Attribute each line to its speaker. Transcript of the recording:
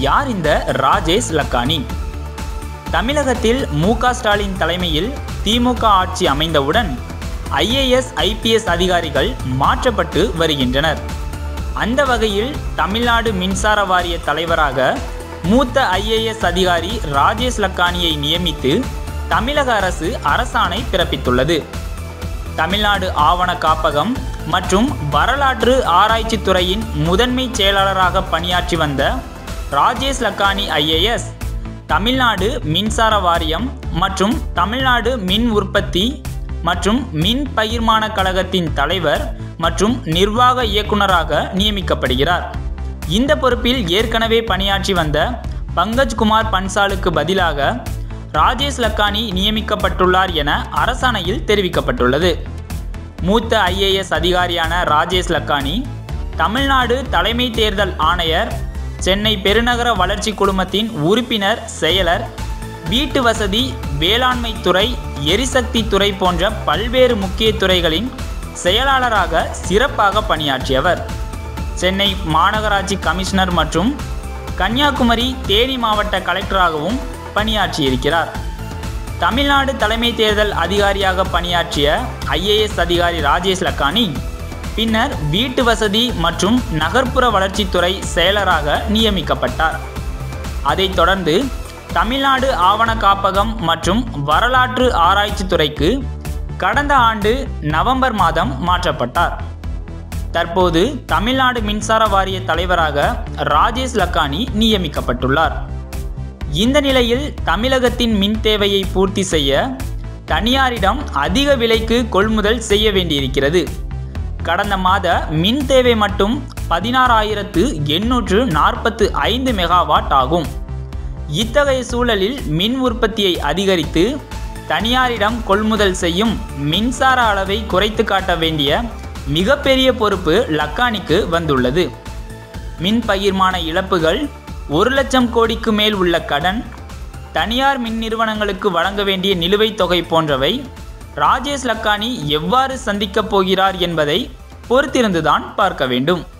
Speaker 1: யார் இந்த ராஜேஷ் லக்கானி தமிழகத்தில் மு க ஸ்டாலின் தலைமையில் திமுக ஆட்சி அமைந்தவுடன் ஐஏஎஸ் ஐபிஎஸ் அதிகாரிகள் மாற்றப்பட்டு வருகின்றனர் அந்த வகையில் தமிழ்நாடு மின்சார வாரிய தலைவராக மூத்த ஐஏஎஸ் அதிகாரி ராஜேஷ் லக்கானியை நியமித்து தமிழக அரசு அரசாணை பிறப்பித்துள்ளது தமிழ்நாடு ஆவண காப்பகம் மற்றும் வரலாற்று ஆராய்ச்சி துறையின் முதன்மை செயலாளராக பணியாற்றி வந்த ராஜேஷ் லக்கானி ஐஏஎஸ் தமிழ்நாடு மின்சார வாரியம் மற்றும் தமிழ்நாடு மின் உற்பத்தி மற்றும் மின் பகிர்மான கழகத்தின் தலைவர் மற்றும் நிர்வாக இயக்குநராக நியமிக்கப்படுகிறார் இந்த பொறுப்பில் ஏற்கனவே பணியாற்றி வந்த பங்கஜ்குமார் பன்சாலுக்கு பதிலாக ராஜேஷ் லக்கானி நியமிக்கப்பட்டுள்ளார் என அரசாணையில் தெரிவிக்கப்பட்டுள்ளது மூத்த ஐஏஎஸ் அதிகாரியான ராஜேஷ் லக்கானி தமிழ்நாடு தலைமை தேர்தல் ஆணையர் சென்னை பெருநகர வளர்ச்சி குழுமத்தின் உறுப்பினர் செயலர் வீட்டு வசதி வேளாண்மை துறை எரிசக்தி துறை போன்ற பல்வேறு முக்கிய துறைகளின் செயலாளராக சிறப்பாக பணியாற்றியவர் சென்னை மாநகராட்சி கமிஷனர் மற்றும் கன்னியாகுமரி தேனி மாவட்ட கலெக்டராகவும் பணியாற்றியிருக்கிறார் தமிழ்நாடு தலைமை தேர்தல் அதிகாரியாக பணியாற்றிய ஐஏஎஸ் அதிகாரி ராஜேஷ் லக்கானி பின்னர் வீட்டு வசதி மற்றும் நகர்ப்புற வளர்ச்சித்துறை செயலராக நியமிக்கப்பட்டார் அதைத் தொடர்ந்து தமிழ்நாடு ஆவண காப்பகம் மற்றும் வரலாற்று ஆராய்ச்சி துறைக்கு கடந்த ஆண்டு நவம்பர் மாதம் மாற்றப்பட்டார் தற்போது தமிழ்நாடு மின்சார வாரிய தலைவராக ராஜேஷ் லக்கானி நியமிக்கப்பட்டுள்ளார் இந்த நிலையில் தமிழகத்தின் மின் தேவையை பூர்த்தி செய்ய தனியாரிடம் அதிக விலைக்கு கொள்முதல் செய்ய வேண்டியிருக்கிறது கடந்த மாத மின் தேவை மட்டும் பதினாறாயிரத்து எண்ணூற்று நாற்பத்து ஐந்து மெகாவாட் ஆகும் இத்தகைய சூழலில் மின் உற்பத்தியை அதிகரித்து தனியாரிடம் கொள்முதல் செய்யும் மின்சார அளவை குறைத்து காட்ட வேண்டிய மிகப்பெரிய பொறுப்பு லக்கானிக்கு வந்துள்ளது மின் பகிர்மான இழப்புகள் ஒரு லட்சம் கோடிக்கு மேல் உள்ள கடன் தனியார் மின் நிறுவனங்களுக்கு வழங்க வேண்டிய நிலுவைத் தொகை போன்றவை ராஜேஷ் லக்கானி எவ்வாறு சந்திக்கப் போகிறார் என்பதை பொறுத்திருந்துதான் பார்க்க வேண்டும்